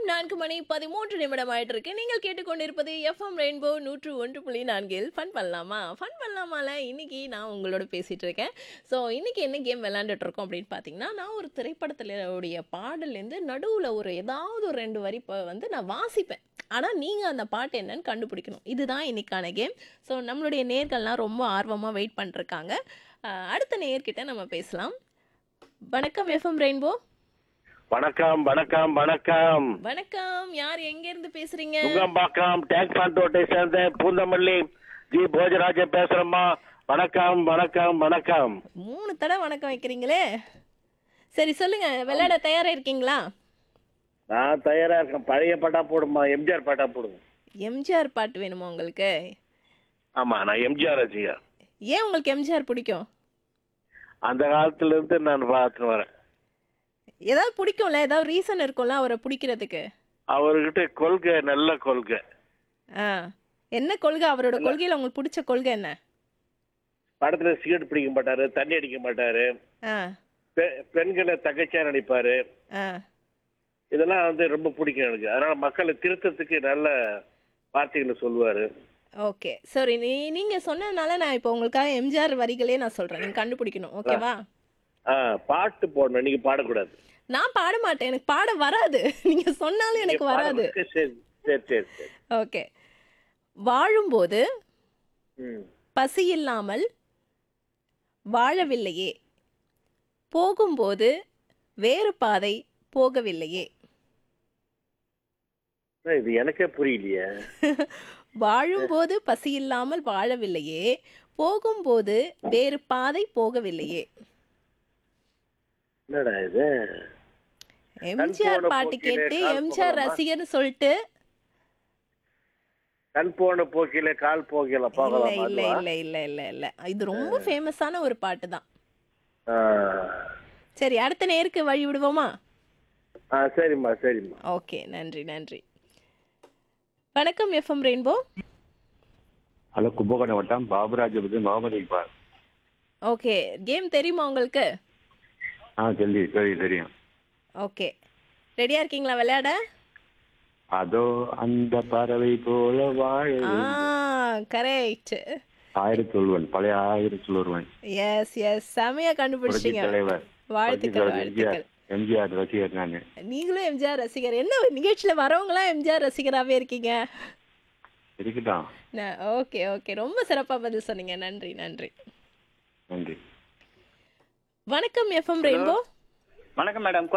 நான்கு மணி பதிமூன்று நிமிடம் ஆயிட்டு இருக்கு நீங்கள் கேட்டுக்கொண்டிருப்பது எஃப்எம் ரெயின்போ நூற்று ஒன்று புள்ளி நான்கில் ஃபன் பண்ணலாமா ஃபன் பண்ணலாமால இன்னைக்கு நான் உங்களோட பேசிட்டு இருக்கேன் ஸோ இன்னைக்கு என்ன கேம் விளையாண்டுட்டு இருக்கோம் அப்படின்னு பார்த்தீங்கன்னா நான் ஒரு திரைப்படத்துல உடைய பாடல்லேருந்து நடுவில் ஒரு ஏதாவது ஒரு ரெண்டு வரி ப- வந்து நான் வாசிப்பேன் ஆனால் நீங்கள் அந்த பாட்டு என்னன்னு கண்டுபிடிக்கணும் இதுதான் இன்னைக்கான கேம் ஸோ நம்மளுடைய நேர்கள்லாம் ரொம்ப ஆர்வமாக வெயிட் பண்ணிருக்காங்க அஹ், அடுத்த நேர்கிட்ட நம்ம பேசலாம் வணக்கம் எஃப்எம் ரெயின்போ வணக்கம் வணக்கம் வணக்கம் வணக்கம் யார் எங்க இருந்து பேசுறீங்க நுங்கம்பாக்கம் டேங்க் பாண்டோட்டை சேர்ந்த பூந்தமல்லி ஜி போஜராஜன் பேசுறேம்மா வணக்கம் வணக்கம் வணக்கம் மூணு தடவை வணக்கம் வைக்கிறீங்களே சரி சொல்லுங்க விளையாட தயாரா இருக்கீங்களா நான் தயாரா இருக்கேன் பழைய பாட்டா போடுமா எம்ஜிஆர் பாட்டா போடுங்க எம்ஜிஆர் பாட்டு வேணுமா உங்களுக்கு ஆமா நான் எம்ஜிஆர் ரசிகர் ஏன் உங்களுக்கு எம்ஜிஆர் பிடிக்கும் அந்த காலத்துல இருந்து நான் பார்த்துட்டு வரேன் ஏதாவது பிடிக்கும்ல ஏதாவது ரீசன் இருக்கும்ல அவரை பிடிக்கிறதுக்கு அவர்கிட்ட கொள்கை நல்ல கொள்கை ஆ என்ன கொள்கை அவரோட கொள்கையில உங்களுக்கு பிடிச்ச கொள்கை என்ன படத்துல சிகரெட் பிடிக்க மாட்டாரு தண்ணி அடிக்க மாட்டாரு ஆ பெ- பெண்களை தகச்சா நினைப்பாரு ஆ இதெல்லாம் வந்து ரொம்ப பிடிக்கும் எனக்கு அதனால மக்களை திருத்தத்துக்கு நல்ல வார்த்தைகளை சொல்லுவாரு ஓகே சரி நீ நீங்க சொன்னதுனால நான் இப்போ உங்களுக்காக எம்ஜிஆர் வரிகளே நான் சொல்றேன் நீங்க கண்டுபிடிக்கணும் ஓகேவா ஆ, பாட்டு போடணும் நீங்க பாடக்கூடாது நான் பாட மாட்டேன் எனக்கு பாட வராது நீங்க சொன்னாலும் எனக்கு வராது சரி சரி சரி சரி சரி ஓகே வாழும்போது ம் பசி இல்லாமல் வாழவில்லையே போகும்போது வேறு பாதை போகவில்லையே அண்ணா, இது எனக்கே புரியலையே வாழும்போது பசி இல்லாமல் வாழவில்லையே போகும்போது வேறு பாதை போகவில்லையே என்னடா இது எம்ஜிஆர் போன பாட்டு போக்கிலே கேட்டு கால் எம்ஜிஆர் போகலாமா? ரசிகர்னு சொல்லிட்டு கண் போன போக்கில கால் போக்கில இல்ல போகலாம் இல்ல இல்ல இல்ல இல்ல இல்ல இது ரொம்ப ஃபேமஸான ஒரு பாட்டு தான் சரி அடுத்த நேருக்கு வழி விடுவோமா ஆ சரிம்மா சரிம்மா ஓகே நன்றி நன்றி வணக்கம் எஃப்எம் ரெயின்போ ஹலோ கும்பகோணம் வட்டம் பாபுராஜபதி முகமது இக்பால் ஓகே கேம் தெரியுமா உங்களுக்கு ஆ தெரியும் தெரியும் தெரியும் ஓகே ரெடியா இருக்கீங்களா விளையாட அதோ அந்த பறவை போல வாழ ஆ கரெக்ட் ஆயிரத்தி சொல்வன் பழைய ஆயிரத்தி சொல்வன் எஸ் எஸ் செமையா புரட்சி கண்டுபிடிச்சிங்க தலைவர் வாழ்த்துக்கள் புரட்சி தலைவர் எம்ஜிஆர் வாழ்த்துக்கள் எம்ஜிஆர் ரசிகர் நான் நீங்களும் எம்ஜிஆர் ரசிகர் என்ன நிகழ்ச்சியில வரவங்களாம் எம்ஜிஆர் ரசிகராகவே இருக்கீங்க இருக்கட்டும் ஓகே ஓகே ரொம்ப சிறப்பா பதில் சொன்னீங்க நன்றி நன்றி நன்றி வணக்கம் எஃப்எம் ரெயின்போ வணக்கம் மேடம்